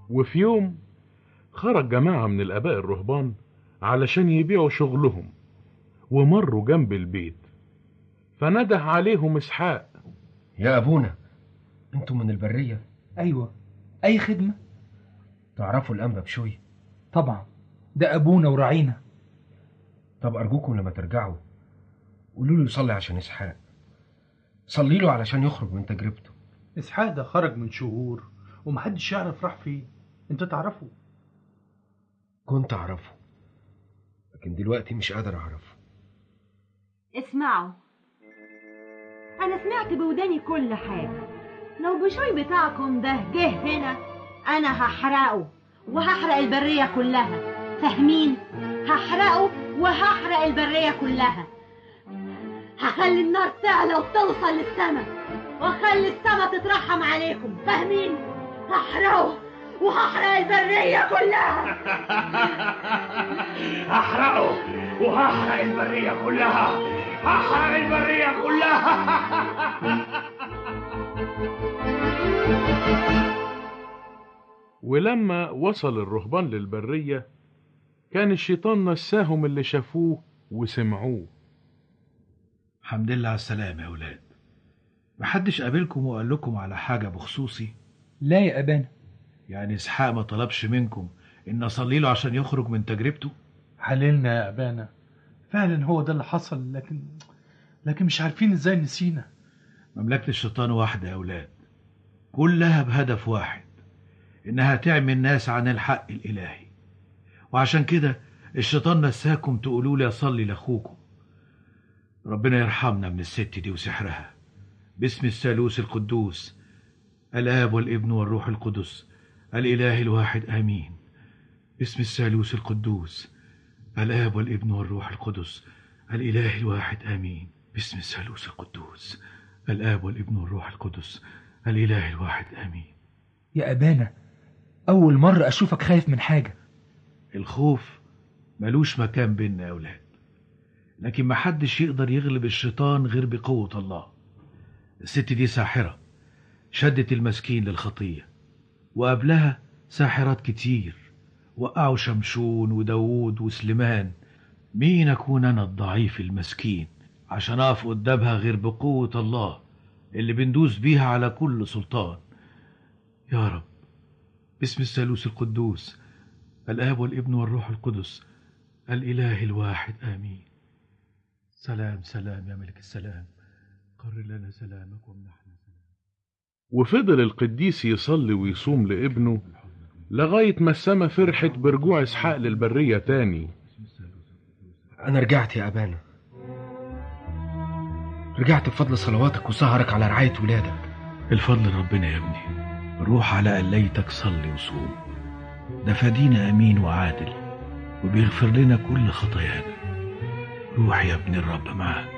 وفي يوم خرج جماعة من الآباء الرهبان علشان يبيعوا شغلهم ومروا جنب البيت فنده عليهم إسحاق يا أبونا أنتم من البرية أيوة أي خدمة تعرفوا الأنبا بشوي طبعا ده أبونا وراعينا طب أرجوكم لما ترجعوا قولوا له يصلي عشان إسحاق صلي له علشان يخرج من تجربته إسحاق ده خرج من شهور ومحدش يعرف راح فين أنت تعرفه كنت أعرفه لكن دلوقتي مش قادر أعرفه اسمعوا انا سمعت بوداني كل حاجة لو بشوي بتاعكم ده جه هنا انا هحرقه وهحرق البرية كلها فاهمين هحرقه وهحرق البرية كلها هخلي النار تعلى وتوصل للسما واخلي السما تترحم عليكم فاهمين هحرقه وهحرق البرية كلها هحرقه وهحرق البرية كلها هحرق البرية كلها ولما وصل الرهبان للبرية كان الشيطان نساهم اللي شافوه وسمعوه الحمد لله على السلامة يا أولاد محدش قابلكم وقال لكم على حاجة بخصوصي لا يا أبانا يعني إسحاق ما طلبش منكم إن أصلي له عشان يخرج من تجربته حللنا يا أبانا فعلا هو ده اللي حصل لكن لكن مش عارفين ازاي نسينا مملكة الشيطان واحدة يا أولاد كلها بهدف واحد إنها تعمي الناس عن الحق الإلهي وعشان كده الشيطان نساكم تقولوا لي أصلي لأخوكم ربنا يرحمنا من الست دي وسحرها باسم الثالوث القدوس الآب والابن والروح القدس الإله الواحد آمين باسم الثالوث القدوس الآب والابن والروح القدس الإله الواحد آمين باسم الثالوث القدوس الآب والابن والروح القدس الإله الواحد آمين يا أبانا أول مرة أشوفك خايف من حاجة الخوف ملوش مكان بيننا يا أولاد لكن محدش يقدر يغلب الشيطان غير بقوة الله الست دي ساحرة شدت المسكين للخطية وقبلها ساحرات كتير وقعوا شمشون وداوود وسليمان مين أكون أنا الضعيف المسكين عشان أقف قدامها غير بقوة الله اللي بندوس بيها على كل سلطان يا رب باسم الثالوث القدوس الآب والابن والروح القدس الإله الواحد آمين سلام سلام يا ملك السلام قرر لنا سلامك وامنحنا سلام وفضل القديس يصلي ويصوم لابنه لغاية ما السما فرحت برجوع إسحاق للبرية تاني أنا رجعت يا أبانا رجعت بفضل صلواتك وسهرك على رعاية ولادك الفضل ربنا يا ابني روح على قليتك صلي وصوم ده فدينا أمين وعادل وبيغفر لنا كل خطايانا روح يا ابن الرب معاك